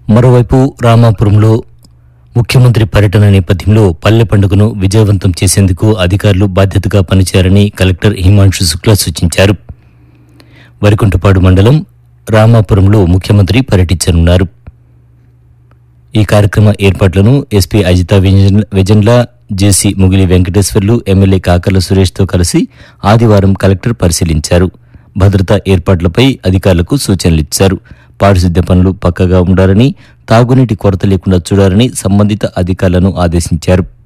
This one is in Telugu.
మరోవైపు రామాపురంలో ముఖ్యమంత్రి పర్యటన నేపథ్యంలో పల్లె పండుగను విజయవంతం చేసేందుకు అధికారులు బాధ్యతగా పనిచేయాలని కలెక్టర్ హిమాంశు శుక్లా సూచించారు వరికుంటపాడు మండలం రామాపురంలో ముఖ్యమంత్రి పర్యటించనున్నారు ఈ కార్యక్రమ ఏర్పాట్లను ఎస్పీ అజిత విజన్- విజన్ల జేసీ ముగిలి వెంకటేశ్వర్లు ఎమ్మెల్యే కాకర్ల సురేష్తో కలిసి ఆదివారం కలెక్టర్ పరిశీలించారు భద్రతా ఏర్పాట్లపై అధికారులకు సూచనలిచ్చారు పారిశుద్ధ్య పనులు పక్కగా ఉండాలని తాగునీటి కొరత లేకుండా చూడాలని సంబంధిత అధికారులను ఆదేశించారు